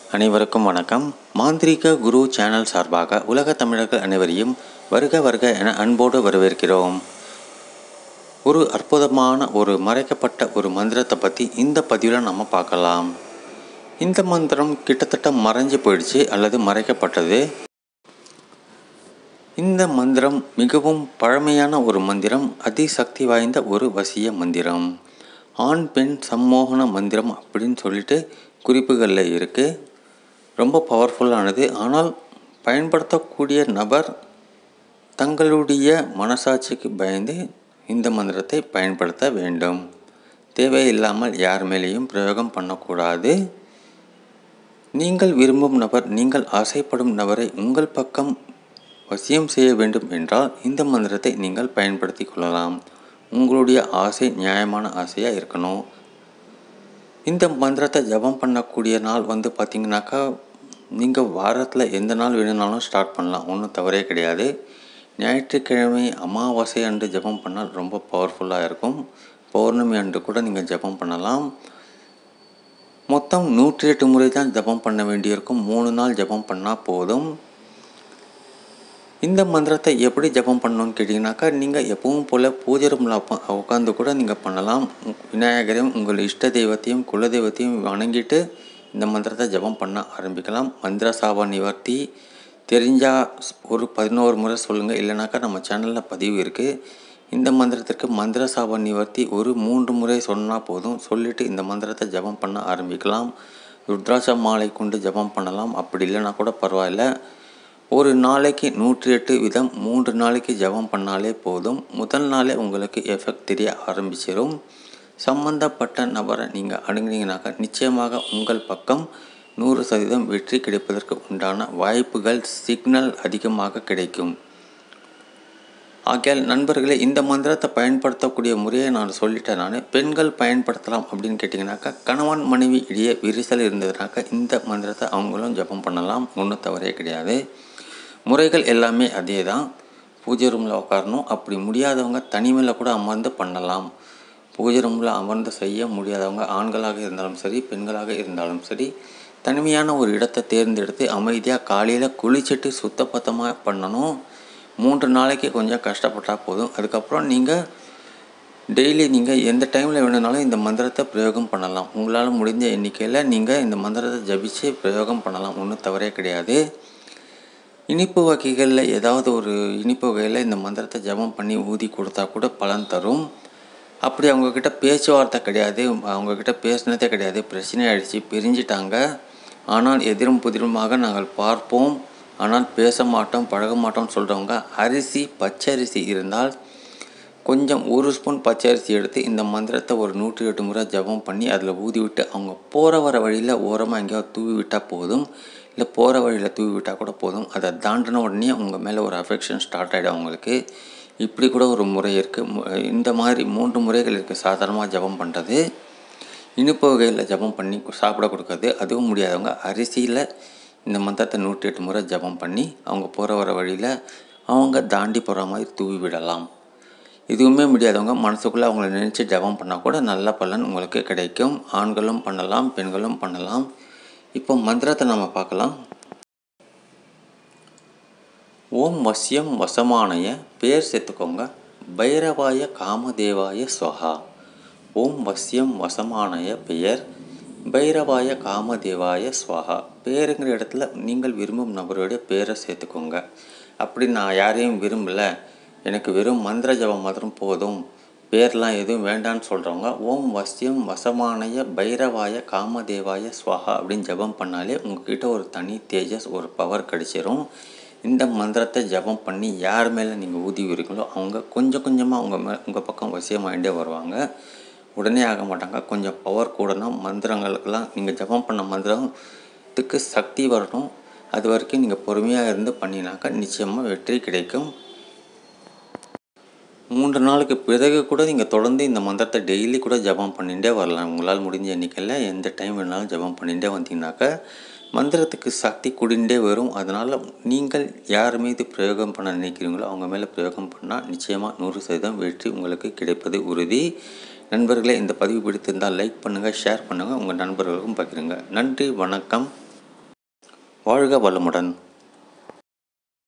அனைவருக்கும் வணக்கம் மாந்திரீக குரு சேனல் சார்பாக உலக தமிழர்கள் அனைவரையும் வருக வருக என அன்போடு வரவேற்கிறோம் ஒரு அற்புதமான ஒரு மறைக்கப்பட்ட ஒரு மந்திரத்தை பற்றி இந்த பதிவில் நம்ம பார்க்கலாம் இந்த மந்திரம் கிட்டத்தட்ட மறைஞ்சு போயிடுச்சு அல்லது மறைக்கப்பட்டது இந்த மந்திரம் மிகவும் பழமையான ஒரு மந்திரம் அதிசக்தி வாய்ந்த ஒரு வசிய மந்திரம் ஆண் பெண் சம்மோகன மந்திரம் அப்படின்னு சொல்லிட்டு குறிப்புகளில் இருக்குது ரொம்ப பவர்ஃபுல்லானது ஆனால் பயன்படுத்தக்கூடிய நபர் தங்களுடைய மனசாட்சிக்கு பயந்து இந்த மந்திரத்தை பயன்படுத்த வேண்டும் தேவையில்லாமல் யார் மேலேயும் பிரயோகம் பண்ணக்கூடாது நீங்கள் விரும்பும் நபர் நீங்கள் ஆசைப்படும் நபரை உங்கள் பக்கம் வசியம் செய்ய வேண்டும் என்றால் இந்த மந்திரத்தை நீங்கள் பயன்படுத்தி கொள்ளலாம் உங்களுடைய ஆசை நியாயமான ஆசையாக இருக்கணும் இந்த மந்திரத்தை ஜபம் பண்ணக்கூடிய நாள் வந்து பார்த்திங்கனாக்கா நீங்கள் வாரத்தில் எந்த நாள் வேணும்னாலும் ஸ்டார்ட் பண்ணலாம் ஒன்றும் தவறே கிடையாது ஞாயிற்றுக்கிழமை அமாவாசை அன்று ஜபம் பண்ணால் ரொம்ப பவர்ஃபுல்லாக இருக்கும் பௌர்ணமி அன்று கூட நீங்கள் ஜபம் பண்ணலாம் மொத்தம் நூற்றி எட்டு முறை தான் ஜபம் பண்ண வேண்டியிருக்கும் மூணு நாள் ஜபம் பண்ணால் போதும் இந்த மந்திரத்தை எப்படி ஜபம் பண்ணணும்னு கேட்டிங்கனாக்கா நீங்கள் எப்பவும் போல் பூஜை ரூமில் உட்காந்து கூட நீங்கள் பண்ணலாம் விநாயகரையும் உங்கள் இஷ்ட தெய்வத்தையும் குல தெய்வத்தையும் வணங்கிட்டு இந்த மந்திரத்தை ஜபம் பண்ண ஆரம்பிக்கலாம் மந்திர சாப நிவர்த்தி தெரிஞ்சால் ஒரு பதினோரு முறை சொல்லுங்கள் இல்லைனாக்கா நம்ம சேனலில் பதிவு இருக்குது இந்த மந்திரத்திற்கு மந்திர சாப நிவர்த்தி ஒரு மூன்று முறை சொன்னால் போதும் சொல்லிவிட்டு இந்த மந்திரத்தை ஜபம் பண்ண ஆரம்பிக்கலாம் ருத்ராட்ச மாலை கொண்டு ஜபம் பண்ணலாம் அப்படி இல்லைனா கூட பரவாயில்ல ஒரு நாளைக்கு நூற்றி எட்டு விதம் மூன்று நாளைக்கு ஜபம் பண்ணாலே போதும் முதல் நாளே உங்களுக்கு எஃபெக்ட் தெரிய ஆரம்பிச்சிடும் சம்பந்தப்பட்ட நபரை நீங்கள் அணுகுனீங்கனாக்கா நிச்சயமாக உங்கள் பக்கம் நூறு சதவீதம் வெற்றி கிடைப்பதற்கு உண்டான வாய்ப்புகள் சிக்னல் அதிகமாக கிடைக்கும் ஆகையால் நண்பர்களே இந்த மந்திரத்தை பயன்படுத்தக்கூடிய முறையை நான் சொல்லிட்டேன் நான் பெண்கள் பயன்படுத்தலாம் அப்படின்னு கேட்டிங்கனாக்கா கணவன் மனைவி இடையே விரிசல் இருந்ததுனாக்கா இந்த மந்திரத்தை அவங்களும் ஜபம் பண்ணலாம் ஒன்றும் தவறே கிடையாது முறைகள் எல்லாமே அதே தான் பூஜை ரூமில் உட்காரணும் அப்படி முடியாதவங்க தனிமையில் கூட அமர்ந்து பண்ணலாம் பூஜை ரூமில் அமர்ந்து செய்ய முடியாதவங்க ஆண்களாக இருந்தாலும் சரி பெண்களாக இருந்தாலும் சரி தனிமையான ஒரு இடத்தை தேர்ந்தெடுத்து அமைதியாக காலையில் குளிச்சுட்டு சுத்தபத்தமாக பண்ணணும் மூன்று நாளைக்கு கொஞ்சம் கஷ்டப்பட்டால் போதும் அதுக்கப்புறம் நீங்கள் டெய்லி நீங்கள் எந்த டைமில் வேணுனாலும் இந்த மந்திரத்தை பிரயோகம் பண்ணலாம் உங்களால் முடிஞ்ச எண்ணிக்கையில் நீங்கள் இந்த மந்திரத்தை ஜபித்து பிரயோகம் பண்ணலாம் ஒன்றும் தவறே கிடையாது இனிப்பு வகைகளில் ஏதாவது ஒரு இனிப்பு வகையில் இந்த மந்திரத்தை ஜபம் பண்ணி ஊதி கொடுத்தா கூட பலன் தரும் அப்படி அவங்கக்கிட்ட பேச்சுவார்த்தை கிடையாது அவங்கக்கிட்ட பேசினதே கிடையாது பிரச்சனை ஆகிடுச்சு பிரிஞ்சிட்டாங்க ஆனால் எதிரும் புதிருமாக நாங்கள் பார்ப்போம் ஆனால் பேச மாட்டோம் பழக மாட்டோம்னு சொல்கிறவங்க அரிசி பச்சரிசி இருந்தால் கொஞ்சம் ஒரு ஸ்பூன் பச்சரிசி எடுத்து இந்த மந்திரத்தை ஒரு நூற்றி எட்டு முறை ஜபம் பண்ணி அதில் ஊதி விட்டு அவங்க போகிற வர வழியில் ஓரமாக எங்கேயாவது தூவி விட்டால் போதும் இல்லை போகிற வழியில் தூவி விட்டால் கூட போதும் அதை தாண்டின உடனே உங்கள் மேலே ஒரு அஃபெக்ஷன் ஸ்டார்ட் ஆகிடும் அவங்களுக்கு இப்படி கூட ஒரு முறை இருக்குது இந்த மாதிரி மூன்று முறைகள் இருக்குது சாதாரணமாக ஜபம் பண்ணுறது இனிப்பு வகையில் ஜபம் பண்ணி சாப்பிட கொடுக்கறது அதுவும் முடியாதவங்க அரிசியில் இந்த மந்திரத்தை நூற்றி எட்டு முறை ஜபம் பண்ணி அவங்க போகிற வர வழியில் அவங்க தாண்டி போகிற மாதிரி தூவி விடலாம் இதுவுமே முடியாதவங்க மனசுக்குள்ளே அவங்கள நினச்சி ஜபம் பண்ணால் கூட நல்ல பலன் உங்களுக்கு கிடைக்கும் ஆண்களும் பண்ணலாம் பெண்களும் பண்ணலாம் இப்போ மந்திரத்தை நம்ம பார்க்கலாம் ஓம் வசியம் வசமானய பேர் சேர்த்துக்கோங்க பைரவாய காமதேவாய ஸ்வஹா ஓம் வசியம் வசமானய பெயர் பைரவாய காமதேவாய ஸ்வஹா பேருங்கிற இடத்துல நீங்கள் விரும்பும் நபருடைய பேரை சேர்த்துக்கோங்க அப்படி நான் யாரையும் விரும்பலை எனக்கு வெறும் மந்திர ஜபம் மாத்திரம் போதும் பேர்லாம் எதுவும் வேண்டான்னு சொல்கிறவங்க ஓம் வசியம் வசமானய பைரவாய காமதேவாய ஸ்வஹா அப்படின்னு ஜபம் பண்ணாலே உங்ககிட்ட ஒரு தனி தேஜஸ் ஒரு பவர் கிடச்சிரும் இந்த மந்திரத்தை ஜபம் பண்ணி யார் மேலே நீங்கள் ஊதி வரீங்களோ அவங்க கொஞ்சம் கொஞ்சமாக உங்கள் மே உங்கள் பக்கம் வசியமாகிட்டே வருவாங்க உடனே ஆக மாட்டாங்க கொஞ்சம் பவர் கூடணும் மந்திரங்களுக்கெல்லாம் நீங்கள் ஜபம் பண்ண மந்திரத்துக்கு சக்தி வரணும் அது வரைக்கும் நீங்கள் பொறுமையாக இருந்து பண்ணினாக்கா நிச்சயமாக வெற்றி கிடைக்கும் மூன்று நாளுக்கு பிறகு கூட நீங்கள் தொடர்ந்து இந்த மந்திரத்தை டெய்லி கூட ஜபம் பண்ணிகிட்டே வரலாம் உங்களால் முடிஞ்ச எண்ணிக்கையில் எந்த டைம் வேணாலும் ஜபம் பண்ணிகிட்டே வந்தீங்கன்னாக்கா மந்திரத்துக்கு சக்தி குடிண்டே வரும் அதனால் நீங்கள் யார் மீது பிரயோகம் பண்ண நினைக்கிறீங்களோ அவங்க மேலே பிரயோகம் பண்ணால் நிச்சயமாக நூறு சதவீதம் வெற்றி உங்களுக்கு கிடைப்பது உறுதி நண்பர்களே இந்த பதிவு பிடித்திருந்தால் லைக் பண்ணுங்கள் ஷேர் பண்ணுங்கள் உங்கள் நண்பர்களுக்கும் பகிருங்க நன்றி வணக்கம் வாழ்க வளமுடன்